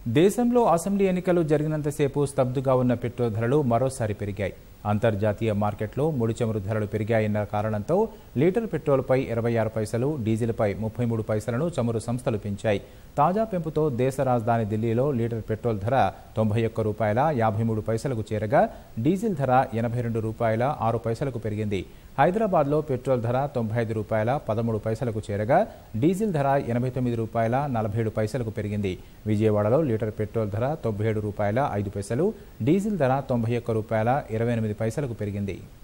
దేశంలో అసెంబ్లీ ఎన్నికలు జరిగినంతసేపు స్తబ్దుగా ఉన్న పెట్రోల్ ధరలు మరోసారి పెరిగాయి అంతర్జాతీయ మార్కెట్లో ముడి చమురు ధరలు పెరిగాయన్న కారణంతో లీటర్ పెట్రోల్పై ఇరవై ఆరు పైసలు డీజిల్పై ముప్పై మూడు పైసలను చమురు సంస్థలు పెంచాయి తాజా పెంపుతో దేశ రాజధాని ఢిల్లీలో లీటర్ పెట్రోల్ ధర తొంభై ఒక్క రూపాయల యాభై మూడు పైసలకు చేరగా డీజిల్ ధర ఎనభై రెండు రూపాయల ఆరు పైసలకు పెరిగింది హైదరాబాద్లో పెట్రోల్ ధర తొంభై ఐదు రూపాయల పదమూడు పైసలకు చేరగా డీజిల్ ధర ఎనభై తొమ్మిది రూపాయల నలభై ఏడు పైసలకు పెరిగింది విజయవాడలో లీటర్ పెట్రోల్ ధర తొంభై ఏడు రూపాయల ఐదు పైసలు డీజిల్ ధర తొంభై ఒక్క రూపాయల ఇరవై ఎనిమిది పైసలకు పెరిగింది